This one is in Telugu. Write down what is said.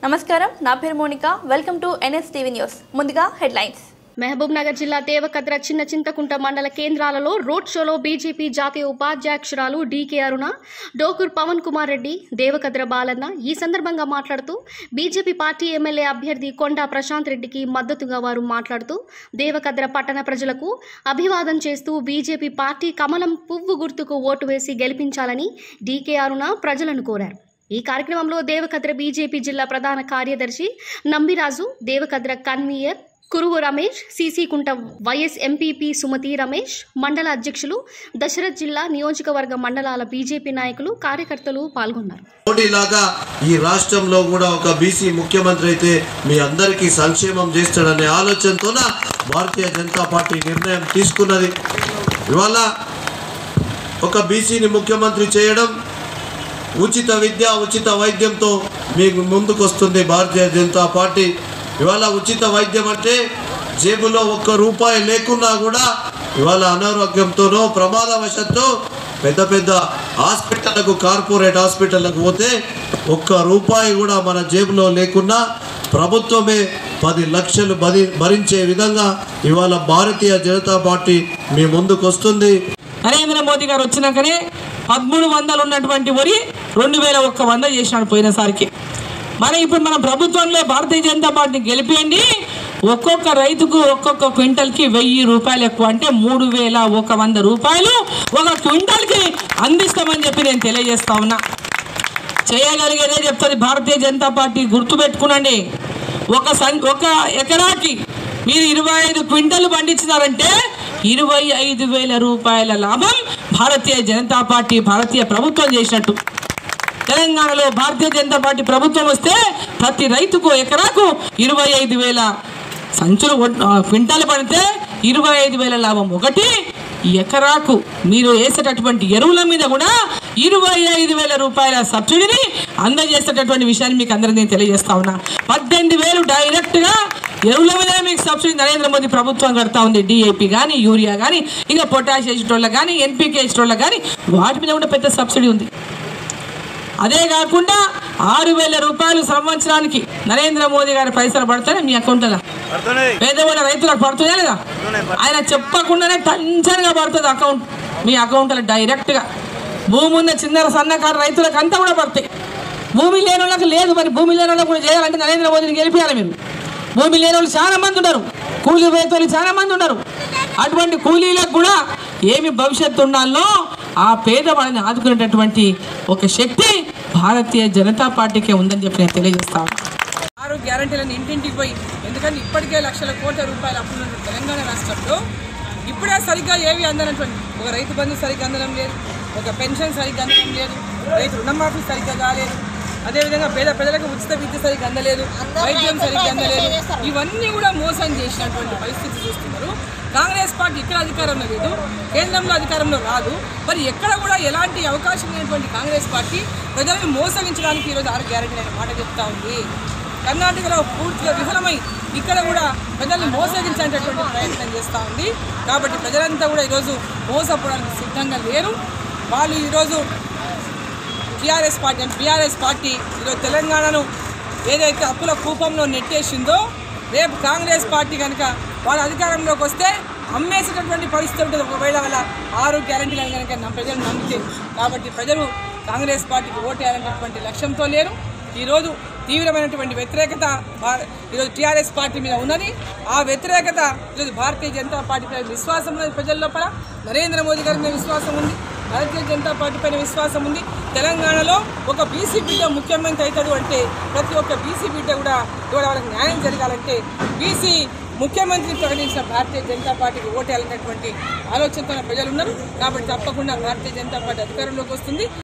నమస్కారం నా పేరు Monika welcome to NS TV news ముందుగా హెడ్లైన్స్ మహబూబ్ నగర్ జిల్లా దేవకద్ర చిన్న చింతకుంట మండల కేంద్రాలలో రోడ్ షోలో బీజేపీ జాతీయ ఉపాధ్యక్షురాలు డీకే అరుణ డోకూర్ పవన్ కుమార్ రెడ్డి దేవకద్ర బాలన్న ఈ సందర్భంగా మాట్లాడుతూ బీజేపీ పార్టీ ఎమ్మెల్యే అభ్యర్థి కొండా ప్రశాంత్ రెడ్డికి మద్దతుగా వారు మాట్లాడుతూ దేవకద్ర పట్టణ ప్రజలకు అభివాదం చేస్తూ బీజేపీ పార్టీ కమలం పువ్వు గుర్తుకు ఓటు వేసి గెలిపించాలని డీకే అరుణ ప్రజలను కోరారు ఈ కార్యక్రమంలో దేవకద్ర బీజేపీ జిల్లా ప్రధాన కార్యదర్శి Nambiraju Devakadra convener Kuruvu Ramesh CC Kunta YS MPP Sumathi Ramesh మండల అధ్యక్షులు దశరథ్ జిల్లా నియోజకవర్గ మండలాల బీజేపీ నాయకులు కార్యకర్తలు పాల్గొన్నారు మోడీలాగా ఈ రాష్ట్రంలో కూడా ఒక బీసీ ముఖ్యమంత్రి అయితే మీ అందరికీ సంక్షేమం చేస్తాడనే ఆలోచనతోన భారతీయ జనతా పార్టీ నిర్ణయం తీసుకున్నది ఇవాళ ఒక బీసీని ముఖ్యమంత్రి చేయడం ఉచిత విద్య ఉచిత వైద్యంతో మీకు ముందుకు వస్తుంది భారతీయ జనతా పార్టీ ఇవాళ ఉచిత వైద్యం అంటే జేబులో ఒక్క రూపాయి లేకున్నా కూడా ఇవాళ అనారోగ్యంతోనో ప్రమాదవశత్తు పెద్ద పెద్ద హాస్పిటళ్లకు కార్పొరేట్ హాస్పిటళ్లకు పోతే ఒక్క రూపాయి కూడా మన జేబులో లేకున్నా ప్రభుత్వమే పది లక్షలు భరి భరించే విధంగా ఇవాళ భారతీయ జనతా పార్టీ మీ ముందుకు వస్తుంది నరేంద్ర మోదీ గారు వచ్చినాకనే పదమూడు వందలు ఉన్నటువంటి వరి రెండు వేల ఒక్క వంద చేసినాడు పోయినసారికి మరి ఇప్పుడు మన ప్రభుత్వంలో భారతీయ జనతా పార్టీని గెలిపియండి ఒక్కొక్క రైతుకు ఒక్కొక్క క్వింటల్కి వెయ్యి రూపాయలు ఎక్కువ అంటే మూడు వేల ఒక వంద రూపాయలు ఒక క్వింటల్కి అందిస్తామని చెప్పి నేను తెలియజేస్తా ఉన్నా చేయగలిగేదే చెప్తుంది భారతీయ జనతా పార్టీ గుర్తుపెట్టుకునండి ఒక సం ఒక ఎకరాకి మీరు ఇరవై ఐదు క్వింటల్ పండించినారంటే ఇరవై ఐదు వేల రూపాయల లాభం భారతీయ జనతా పార్టీ భారతీయ ప్రభుత్వం చేసినట్టు తెలంగాణలో భారతీయ జనతా పార్టీ ప్రభుత్వం వస్తే ప్రతి రైతుకు ఎకరాకు ఇరవై ఐదు వేల సంచులు కొట్- ఆ, క్వింటాలు పడితే ఇరవై ఐదు వేల లాభం ఒకటి ఎకరాకు మీరు వేసేటటువంటి ఎరువుల మీద కూడా ఇరవై ఐదు వేల రూపాయల సబ్సిడీని అందజేసేటటువంటి విషయాన్ని మీకు అందరికీ నేను తెలియజేస్తా ఉన్నా పద్దెనిమిది వేలు డైరెక్ట్గా ఎరువుల మీద మీకు సబ్సిడీ నరేంద్ర మోదీ ప్రభుత్వం కడతా ఉంది డిఏపి కానీ యూరియా కానీ ఇంకా పొటాష్ వేసేటోళ్ళకి కానీ ఎన్పికే వేసేటోళ్ళకి కానీ వాటి మీద కూడా పెద్ద సబ్సిడీ ఉంది అదే కాకుండా ఆరు వేల రూపాయలు సంవత్సరానికి నరేంద్ర మోదీ గారి పైసలు పడితేనే మీ అకౌంట్లో పేదవాళ్ళ రైతులకు పడుతుందా లేదా ఆయన చెప్పకుండానే టెన్షన్గా పడుతుంది అకౌంట్ మీ అకౌంట్లో డైరెక్ట్గా భూమి ఉన్న చిన్న సన్నకారు రైతులకు అంతా కూడా పడతాయి భూమి లేని వాళ్ళకి లేదు మరి భూమి లేని వాళ్ళకి కూడా చేయాలంటే నరేంద్ర మోదీని గెలిపించాలి మీరు భూమి లేని వాళ్ళు చాలా మంది ఉన్నారు కూలీ రైతులు చాలా మంది ఉన్నారు అటువంటి కూలీలకు కూడా ఏమి భవిష్యత్తు ఉండాలో ఆ పేదవాళ్ళని ఆదుకునేటటువంటి ఒక శక్తి భారతీయ జనతా పార్టీకే ఉందని చెప్పి నేను తెలియజేస్తాను ఆరు గ్యారంటీలను ఇంటింటికి పోయి ఎందుకంటే ఇప్పటికే లక్షల కోట్ల రూపాయలు అప్పులు తెలంగాణ రాష్ట్రంలో ఇప్పుడే సరిగ్గా ఏవి అందనటువంటి ఒక రైతు బంధు సరిగ్గా అందడం లేదు ఒక పెన్షన్ సరిగ్గా అందడం లేదు రైతు రుణమాఫీ సరిగ్గా కాలేదు అదేవిధంగా పేద ప్రజలకు ఉచిత విద్య సరిగ్గా అందలేదు వైద్యం సరిగ్గా అందలేదు ఇవన్నీ కూడా మోసం చేసినటువంటి పరిస్థితి చూస్తున్నారు కాంగ్రెస్ పార్టీ ఇక్కడ అధికారంలో లేదు కేంద్రంలో అధికారంలో రాదు మరి ఎక్కడ కూడా ఎలాంటి అవకాశం లేనటువంటి కాంగ్రెస్ పార్టీ ప్రజలను మోసగించడానికి ఈరోజు ఆరు గ్యారెంటీ అనే మాట చెప్తా ఉంది కర్ణాటకలో పూర్తిగా విఫలమై ఇక్కడ కూడా ప్రజల్ని మోసగించేటటువంటి ప్రయత్నం చేస్తూ ఉంది కాబట్టి ప్రజలంతా కూడా ఈరోజు మోసపోవడానికి సిద్ధంగా లేరు వాళ్ళు ఈరోజు టీఆర్ఎస్ పార్టీ అంటే బీఆర్ఎస్ పార్టీ ఈరోజు తెలంగాణను ఏదైతే అప్పుల కూపంలో నెట్టేసిందో రేపు కాంగ్రెస్ పార్టీ కనుక వాళ్ళ అధికారంలోకి వస్తే అమ్మేసేటటువంటి పరిస్థితి ఉంటుంది ఒకవేళ వాళ్ళ ఆరు గ్యారంటీలను కనుక నమ్మ- ప్రజలు నమ్మితే కాబట్టి ప్రజలు కాంగ్రెస్ పార్టీకి ఓటేయాలనేటువంటి లక్ష్యంతో లేరు ఈరోజు తీవ్రమైనటువంటి వ్యతిరేకత భా- ఈరోజు టీఆర్ఎస్ పార్టీ మీద ఉన్నది ఆ వ్యతిరేకత ఈరోజు భారతీయ జనతా పార్టీ పైన విశ్వాసం ఉన్నది ప్రజల లోపల నరేంద్ర మోదీ గారి మీద విశ్వాసం ఉంది భారతీయ జనతా పార్టీ పైన విశ్వాసం ఉంది తెలంగాణలో ఒక బీసీ బిడ్డ ముఖ్యమంత్రి అవుతాడు అంటే ప్రతి ఒక్క బీసీ బిడ్డ కూడా ఇవాళ వాళ్ళకి న్యాయం జరగాలంటే బీసీ ముఖ్యమంత్రిని ప్రకటించిన భారతీయ జనతా పార్టీకి ఓటేయాలనేటువంటి ఆలోచనతో ప్రజలు ఉన్నారు కాబట్టి తప్పకుండా భారతీయ జనతా పార్టీ అధికారంలోకి వస్తుంది